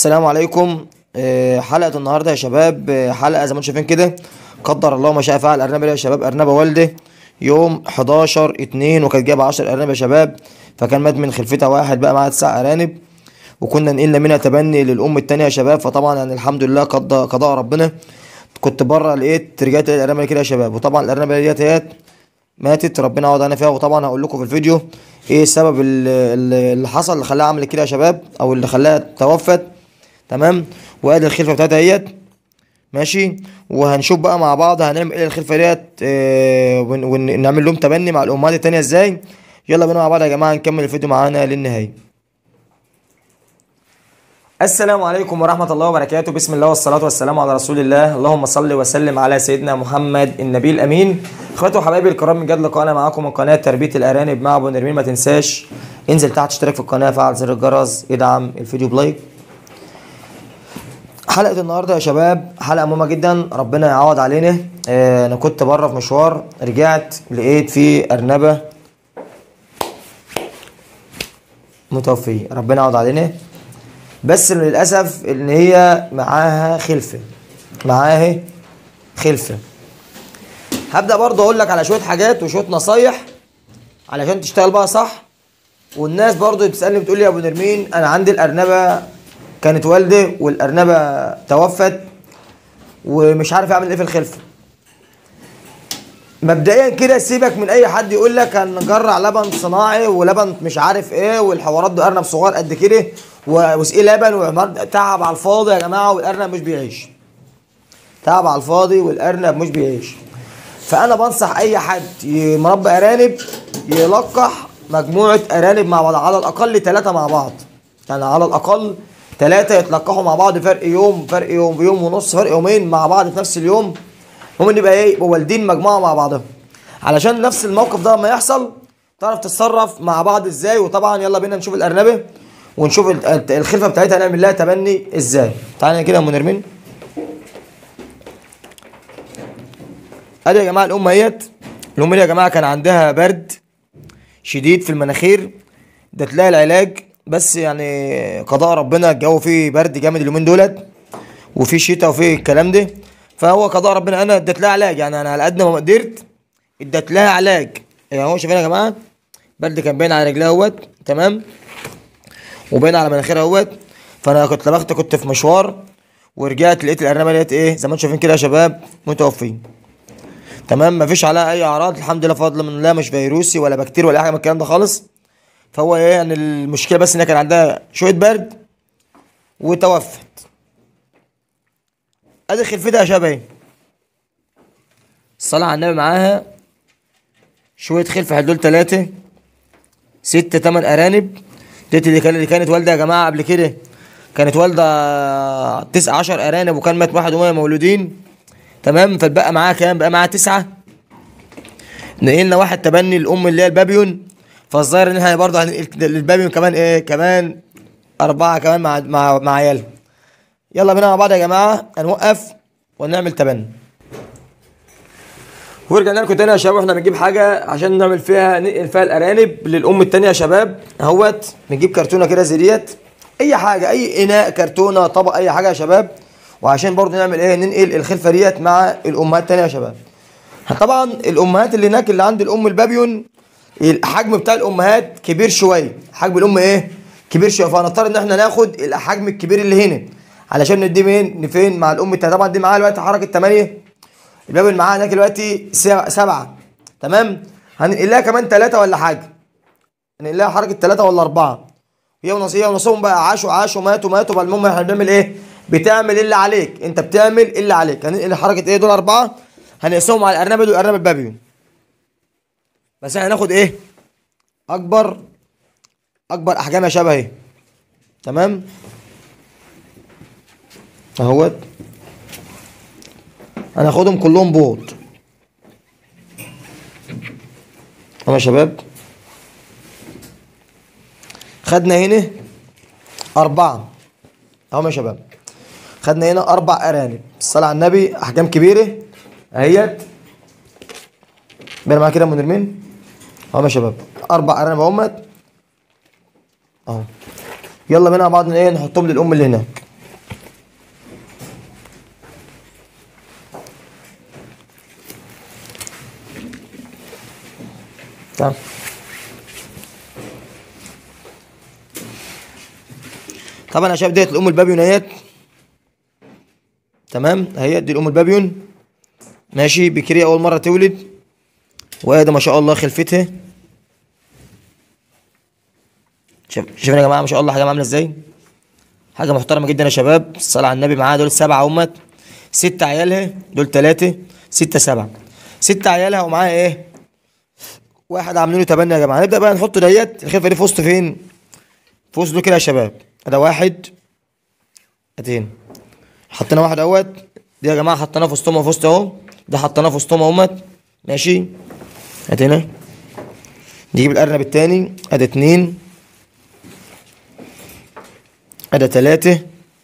السلام عليكم آه، حلقة النهاردة يا شباب آه، حلقة زي ما انتم شايفين كده قدر الله ما شاء فعل أرنبة يا شباب أرنبة والدة يوم 11 2 وكانت جايبة 10 أرانب يا شباب فكان مات من خلفتها واحد بقى معاها تسع أرانب وكنا نقلنا منها تبني للأم التانية يا شباب فطبعا يعني الحمد لله قضى قضاء ربنا كنت بره لقيت رجعت الأرانب كده يا شباب وطبعا الأرانب ديت اهيت ماتت ربنا يعوض انا فيها وطبعا هقول لكم في الفيديو ايه السبب ال- ال- اللي حصل اللي خلاها عملت كده يا شباب او اللي خلاها توفت تمام وادي الخلفه بتاعتها اهيت ماشي وهنشوف بقى مع بعض هنعمل ايه الخلفه ديت آه، ون- ونعمل لهم تبني مع الامهات التانية ازاي يلا بينا مع بعض يا جماعه نكمل الفيديو معانا للنهايه السلام عليكم ورحمة الله وبركاته بسم الله والصلاة والسلام على رسول الله اللهم صل وسلم على سيدنا محمد النبي الأمين اخواتي وحبايبي الكرام من جد لقاءنا معاكم من قناة تربية الأرانب مع أبو نرمين ما تنساش انزل تحت اشترك في القناة فعل زر الجرس ادعم الفيديو بلايك حلقة النهاردة يا شباب حلقة مهمة جدا ربنا يعوض علينا اه أنا كنت بره في مشوار رجعت لقيت في أرنبة متوفية ربنا يعوض علينا بس للأسف إن هي معاها خلفة معاها خلفة هبدأ برضه أقول لك على شوية حاجات وشوية نصايح علشان تشتغل بقى صح والناس برضه بتسألني بتقول لي يا أبو نرمين أنا عندي الأرنبة كانت والدة والأرنبة توفت ومش عارف أعمل إيه في الخلفة مبدئيا كده سيبك من اي حد يقول لك هنجرع لبن صناعي ولبن مش عارف ايه والحوارات ده ارنب صغير قد كده و- وسقيه لبن وعمار تعب على الفاضي يا جماعه والارنب مش بيعيش تعب على الفاضي والارنب مش بيعيش فانا بنصح اي حد ي- مربي ارانب يلقح مجموعه ارانب مع بعض على الاقل ثلاثه مع بعض يعني على الاقل ثلاثه يتلقحوا مع بعض فرق يوم فرق يوم يوم ونص فرق يومين مع بعض في نفس اليوم هم نبقى ايه يبقوا والدين مجموعه مع بعضهم علشان نفس الموقف ده لما يحصل تعرف تتصرف مع بعض ازاي وطبعا يلا بينا نشوف الارنبه ونشوف ال- ال- الخلفه بتاعتها هنعمل لها تبني ازاي تعالى كده يا ام نرمين ادي يا جماعه الام اهيت الام دي يا جماعه كان عندها برد شديد في المناخير ده تلاقي العلاج بس يعني قضاء ربنا الجو فيه برد جامد اليومين دولت وفي شتاء وفي الكلام ده فهو قضاء ربنا انا اديت لها علاج يعني انا على قد ما قدرت اديت لها علاج يعني هو شايفين يا جماعه برد كان باين على رجلها اهوت تمام وباين على مناخيرها اهوت فانا كنت لبخت كنت في مشوار ورجعت لقيت الارنبه ديت ايه زي ما انتم شايفين كده يا شباب متوفين تمام مفيش عليها اي اعراض الحمد لله فضل من الله مش فيروسي ولا بكتيريا ولا أي حاجه من الكلام ده خالص فهو ايه يعني المشكله بس ان هي كان عندها شويه برد وتوفت ادي خلفتها يا شباب اهي الصلاة على النبي معاها شوية خلفة دول تلاتة ستة تمن أرانب ديت اللي كانت اللي كانت والدة يا جماعة قبل كده كانت والدة تسعة عشر أرانب وكان مات واحد وهما مولودين تمام فاتبقى معاها كام؟ بقى معاها تسعة نقلنا واحد تبني الأم اللي هي البابيون فالظاهر إن احنا برضه هننقل للبابيون كمان إيه؟ كمان أربعة كمان مع مع مع عيالها يلا بينا مع بعض يا جماعه هنوقف ونعمل تبني ورجعنا لكم تاني يا شباب احنا بنجيب حاجه عشان نعمل فيها ننقل فيها الارانب للام التانيه يا شباب اهوت بنجيب كرتونه كده زي ديت اي حاجه اي اناء كرتونه طبق اي حاجه يا شباب وعشان برضو نعمل ايه ننقل الخلفه ديت مع الامهات التانيه يا شباب طبعا الامهات اللي هناك اللي عند الام البابيون الحجم بتاع الامهات كبير شويه حجم الام ايه كبير شويه فهنضطر ان احنا ناخد الحجم الكبير اللي هنا علشان نديه مين فين مع الام التانية طبعا دي معاها دلوقتي حركه 8 الباب اللي معاها هناك دلوقتي سبعة- سبعة تمام هننقل لها كمان ثلاثة ولا حاجة هننقل لها حركة ثلاثة ولا أربعة هي ونص هي ونصهم بقى عاشوا عاشوا ماتوا ماتوا بقى المهم احنا بنعمل ايه؟ بتعمل اللي عليك انت بتعمل اللي عليك هننقل حركة ايه دول أربعة هنقسمهم على الأرنبة دول الأرنبة البابيون بس احنا هناخد ايه؟ أكبر أكبر أحجام يا شبه اهي تمام؟ اهوت هناخدهم كلهم بوط اهو يا شباب خدنا هنا أربعة اهو يا شباب خدنا هنا أربع أرانب الصلاة على النبي أحجام كبيرة أهيت بين معايا كده يا منرمين اهو يا شباب أربع أرانب اهمت اهو يلا بينا مع بعض ايه نحطهم للأم اللي هناك تعال طبعا يا شباب ديت الام البابيون اهيت تمام اهي دي الام البابيون ماشي بكريه اول مره تولد وادي ما شاء الله خلفتها شايف شايفين يا جماعه ما شاء الله حاجه عامله ازاي حاجه محترمه جدا يا شباب الصلاه على النبي معاها دول سبعه امت ست عيالها دول ثلاثه سته سبعه ست عيالها ومعاها ايه واحد عاملين له تبني يا جماعه نبدا بقى نحط ديت الخلفه دي في وسط فين في وسط دول كده يا شباب ده واحد ادين حطينا واحد اهوت دي يا جماعه حطيناه في وسطهم في وسط اهو ده حطيناه في وسطهم اهوت ماشي ادي هنا نجيب الارنب التاني ادي اتنين ادي تلاتة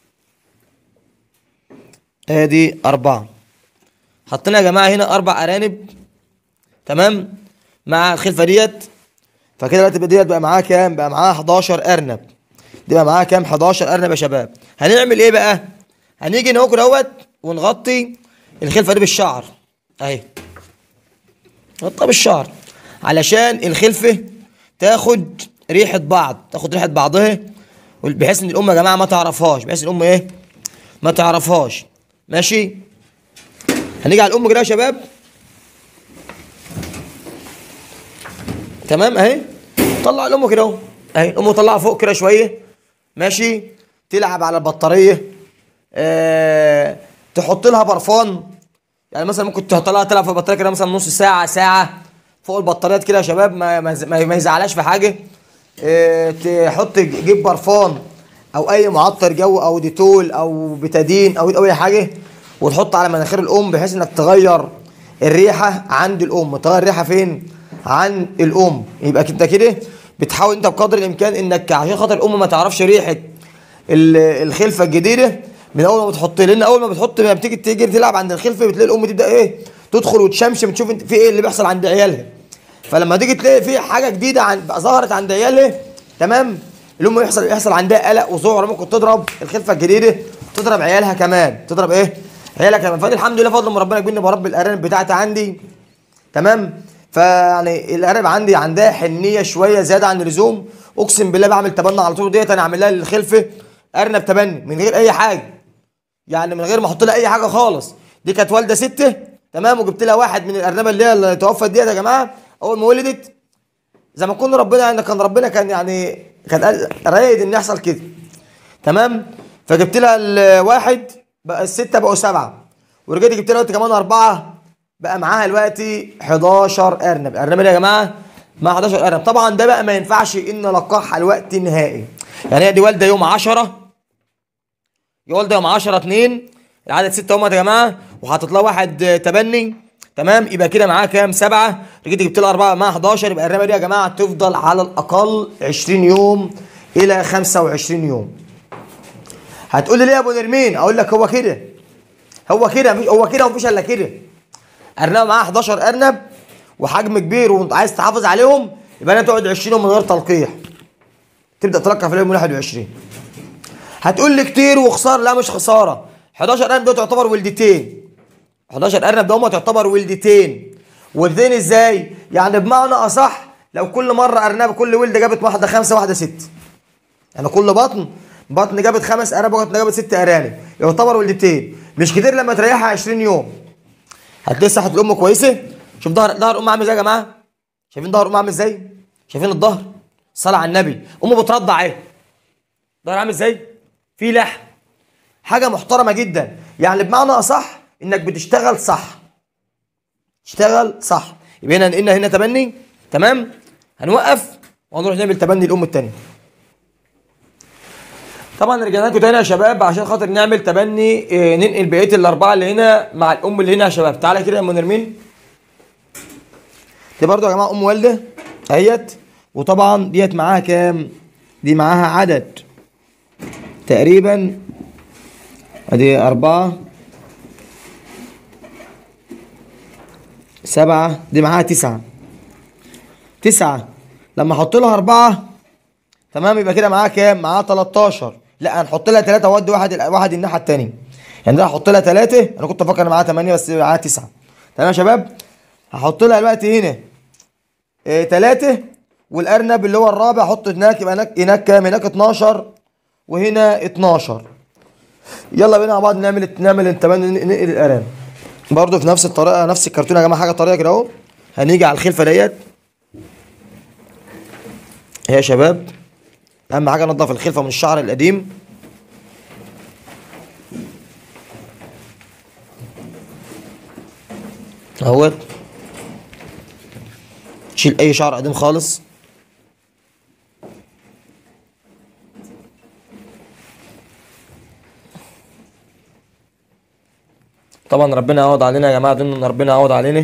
ادي اربعة حطينا يا جماعة هنا اربع ارانب تمام مع الخلفة ديت فكده دلوقتي ديت بقى معاها كام بقى معاها 11 ارنب دي بقى معاها كام 11 ارنب يا شباب هنعمل ايه بقى هنيجي نهوك دوت ونغطي الخلفة دي بالشعر اهي نغطيها بالشعر علشان الخلفة تاخد ريحة بعض تاخد ريحة بعضها بحيث ان الام يا جماعه ما تعرفهاش بحيث الام ايه ما تعرفهاش ماشي هنيجي على الام كده يا شباب تمام اهي طلع الام كده اهو اهي الام طلعها فوق كده شويه ماشي تلعب على البطاريه آه تحط لها برفان يعني مثلا ممكن تحط لها تلعب في البطاريه كده مثلا نص ساعه ساعه فوق البطاريات كده يا شباب ما ما, ما ما يزعلهاش في حاجه آه تحط جيب برفان او اي معطر جو او ديتول او بتادين او او اي حاجه وتحط على مناخير الام بحيث انك تغير الريحه عند الام تغير الريحه فين عن الام يبقى انت كده بتحاول انت بقدر الامكان انك عشان خاطر الام ما تعرفش ريحه ال- الخلفه الجديده من اول ما بتحط لان اول ما بتحط ما بتيجي تيجي تلعب عند الخلفه بتلاقي الام تبدا ايه تدخل وتشمشم تشوف انت في ايه اللي بيحصل عند عيالها فلما تيجي تلاقي في حاجه جديده عن ظهرت عند عيالها تمام الام يحصل يحصل عندها قلق وذعر ممكن تضرب الخلفه الجديده تضرب عيالها كمان تضرب ايه عيالها كمان فدي الحمد لله فضل من ربنا كبيرني برب الارانب بتاعتي عندي تمام فيعني الارانب عندي عندها حنيه شويه زياده عن اللزوم اقسم بالله بعمل تبني على طول ديت انا اعمل لها للخلفه ارنب تبني من غير اي حاجه يعني من غير ما احط لها اي حاجه خالص دي كانت والده سته تمام وجبت لها واحد من الارنبه اللي هي اللي توفت ديت يا جماعه اول ما ولدت زي ما كنا ربنا يعني كان ربنا كان يعني كان قال- رايد ان يحصل كده تمام فجبت لها الواحد بقى السته بقوا سبعه ورجعت جبت لها دلوقتي كمان اربعه بقى معاها دلوقتي 11 ارنب الارنب دي يا جماعه مع 11 ارنب طبعا ده بقى ما ينفعش ان نلقحها الوقت نهائي يعني هي دي والده يوم 10 يا والده يوم 10 2 العدد 6 هم يا جماعه وحاطط لها واحد آه، تبني تمام يبقى كده معاها كام سبعه رجعت جبت لها اربعه معاها 11 يبقى الرمه دي يا جماعه تفضل على الاقل 20 يوم الى 25 يوم هتقول لي ليه يا ابو نرمين اقول لك هو كده هو كده مفيش- هو كده ومفيش الا كده ارنب معاه 11 ارنب وحجم كبير وانت عايز تحافظ عليهم يبقى انا تقعد 20 يوم من غير تلقيح تبدا تلقح في اليوم 21 هتقول لي كتير وخساره لا مش خساره 11 ارنب دول تعتبر ولدتين 11 ارنب ده هم تعتبر ولدتين ولدتين ازاي يعني بمعنى اصح لو كل مره ارنب كل ولده جابت واحده خمسه واحده ست يعني كل بطن بطن جابت خمس ارانب وبطن جابت ست ارانب يعتبر ولدتين مش كتير لما تريحها 20 يوم هتلاقي صحه الام كويسه شوف ظهر ظهر الام عامل ازاي يا جماعه شايفين ظهر الام عامل ازاي شايفين الظهر صلاه على النبي ام بترضع ايه ظهر عامل ازاي في لحم حاجه محترمه جدا يعني بمعنى اصح انك بتشتغل صح تشتغل صح يبقى هنا هنا هنا تبني تمام هنوقف وهنروح نعمل تبني الام الثانيه طبعا رجعنا لكم تاني يا شباب عشان خاطر نعمل تبني آه، ننقل بقيه الاربعه اللي هنا مع الام اللي هنا يا شباب تعالى كده يا ام نرمين دي برضو يا جماعه ام والده اهيت وطبعا ديت معاها كام دي معاها عدد تقريبا ادي أربعة سبعة دي معاها تسعة تسعة لما احط لها أربعة تمام يبقى كده معاها كام؟ معاها 13 لا هنحط لها ثلاثة وادي واحد واحد الناحية التانية يعني ده هحط لها ثلاثة أنا كنت فاكر إن معاها 8 بس معاها تسعة تمام يا شباب؟ هحط لها دلوقتي هنا اه تلاتة والارنب اللي هو الرابع حط هناك يبقى هناك هناك كام هناك 12 وهنا 12 يلا بينا مع بعض نعمل نعمل انتباه ننقل الارانب برضه في نفس الطريقه نفس الكرتون يا جماعه حاجه طريقه كده اهو هنيجي على الخلفه ديت هي يا شباب اهم حاجه ننضف الخلفه من الشعر القديم اهوت شيل اي شعر قديم خالص طبعا ربنا يعوض علينا يا جماعه دول ان ربنا يعوض علينا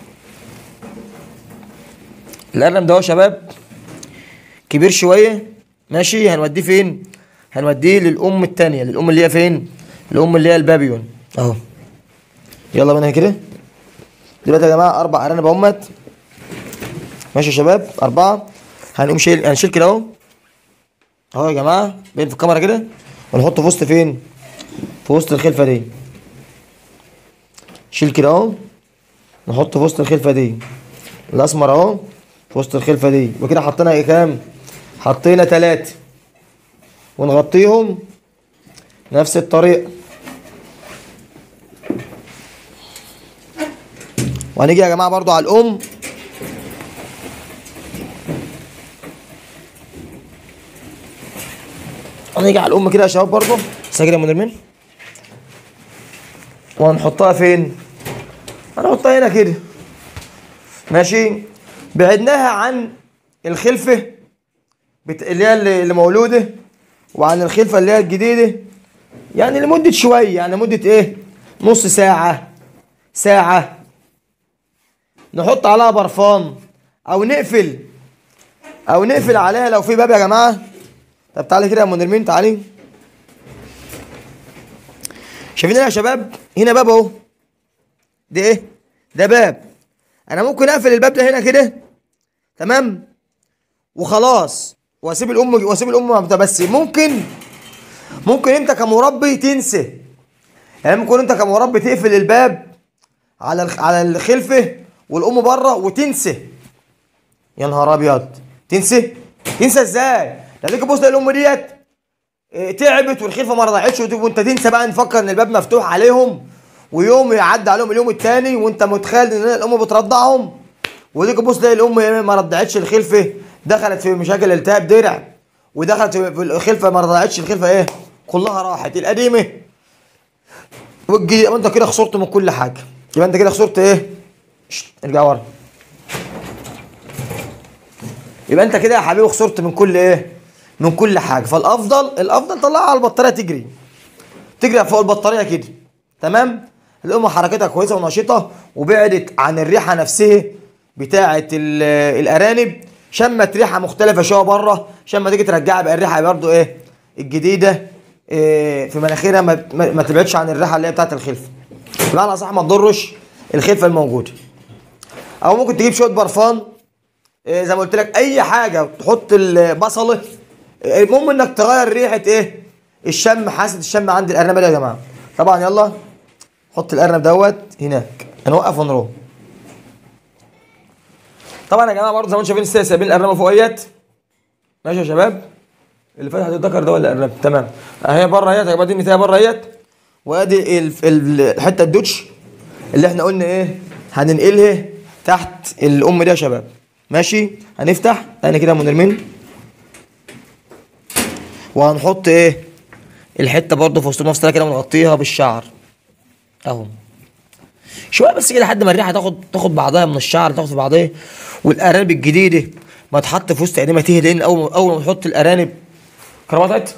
الارنب ده يا شباب كبير شويه ماشي هنوديه فين هنوديه للام التانية للام اللي هي فين الام اللي هي البابيون اهو يلا بينا كده دلوقتي يا جماعه اربع ارانب اهمت ماشي يا شباب اربعه هنقوم شيل هنشيل كده اهو اهو يا جماعه بين في الكاميرا كده ونحطه في وسط فين في وسط الخلفه دي شيل كده اهو نحطه في وسط الخلفه دي الاسمر اهو في وسط الخلفه دي وكده حطينا ايه كام حطينا تلاتة ونغطيهم نفس الطريقة وهنيجي يا جماعة برضو على الأم هنيجي على الأم كده يا شباب برضو سجل يا منير وهنحطها فين؟ هنحطها هنا كده ماشي بعدناها عن الخلفة بت... اللي هي اللي اللي مولودة وعن الخلفة اللي هي الجديدة يعني لمدة شوية يعني مدة ايه نص ساعة ساعة نحط عليها برفان او نقفل او نقفل عليها لو في باب يا جماعة طب تعالى كده يا منير مين تعالي شايفين هنا يا شباب هنا باب اهو ده ايه ده باب انا ممكن اقفل الباب ده هنا كده تمام وخلاص واسيب الام واسيب الام بس ممكن ممكن انت كمربي تنسى يعني ممكن انت كمربي تقفل الباب على الخ- على الخلفه والام بره وتنسى يا نهار ابيض تنسى تنسى ازاي لانك بص الام ديت اه، تعبت والخلفه ما رضعتش وت- وانت تنسى بقى نفكر ان الباب مفتوح عليهم ويوم يعدي عليهم اليوم التاني وانت متخيل ان الام بترضعهم وديك بص تلاقي الام يا ما رضعتش الخلفه دخلت في مشاكل التهاب درع ودخلت في في الخلفه ما رضعتش الخلفه ايه كلها راحت القديمه والجديده يبقى انت كده خسرت من كل حاجه يبقى انت كده خسرت ايه شت، ارجع ورا يبقى انت كده يا حبيبي خسرت من كل ايه من كل حاجه فالافضل الافضل طلعها على البطاريه تجري تجري فوق البطاريه كده تمام الام حركتها كويسه ونشيطه وبعدت عن الريحه نفسها بتاعه ال- الارانب شمت ريحه مختلفه شويه بره عشان ما تيجي ترجعها بقى الريحه برضو ايه الجديده إيه في مناخيرها ما, ما, ما تبعدش عن الريحه اللي هي بتاعه الخلفه بمعنى صح ما تضرش الخلفه الموجوده او ممكن تجيب شويه برفان إيه زي ما قلت لك اي حاجه تحط البصله إيه المهم انك تغير ريحه ايه الشم حاسه الشم عند الارنب ده يا جماعه طبعا يلا حط الارنب دوت هناك هنوقف ونروح طبعا يا جماعه برضه زي ما انتم شايفين لسه سايبين الارنب فوقيت ماشي يا شباب اللي فاتح الذكر ده ولا الارنب تمام اهي بره اهيت يا جماعه دي النتايه بره اهيت وادي ال- ال- الحته الدوتش اللي احنا قلنا ايه هننقلها تحت الام دي يا شباب ماشي هنفتح انا كده يا منير مين وهنحط ايه الحته برضه في وسط المفصله كده ونغطيها بالشعر اهو شويه بس كده لحد ما الريحه تاخد تاخد بعضها من الشعر تاخد في بعضها والارانب الجديده ما تحط في وسط عينيها تهدى لان اول اول ما تحط الارانب كرامات قطعت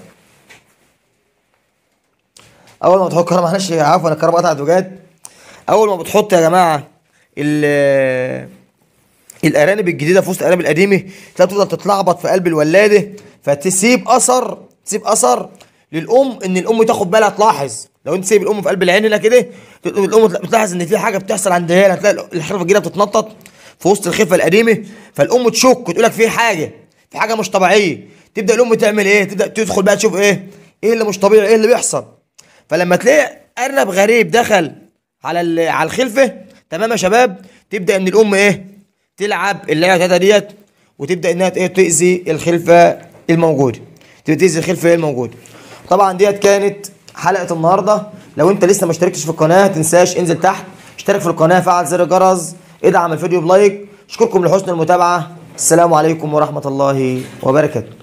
اول ما تحط كرامه معلش عفوا الكرامه قطعت وجات اول ما بتحط يا جماعه ال الارانب الجديده في وسط الارانب القديمه تلاقي تفضل تتلخبط في قلب الولاده فتسيب اثر تسيب اثر للام ان الام تاخد بالها تلاحظ لو انت سايب الام في قلب العين هنا كده الام بتلاحظ ان في حاجه بتحصل عند هنا هتلاقي الخلفه الجديده بتتنطط في وسط الخلفه القديمه فالام تشك وتقول لك في حاجه في حاجه مش طبيعيه تبدا الام تعمل ايه تبدا تدخل بقى تشوف ايه ايه اللي مش طبيعي ايه اللي بيحصل فلما تلاقي ارنب غريب دخل على ال- على الخلفه تمام يا شباب تبدا ان الام ايه تلعب اللعبه بتاعتها ديت وتبدا انها ايه تاذي الخلفه الموجوده تبدا تاذي الخلفه الموجوده طبعا ديت كانت حلقه النهارده لو انت لسه ما اشتركتش في القناه تنساش انزل تحت اشترك في القناه فعل زر الجرس ادعم الفيديو بلايك اشكركم لحسن المتابعه السلام عليكم ورحمه الله وبركاته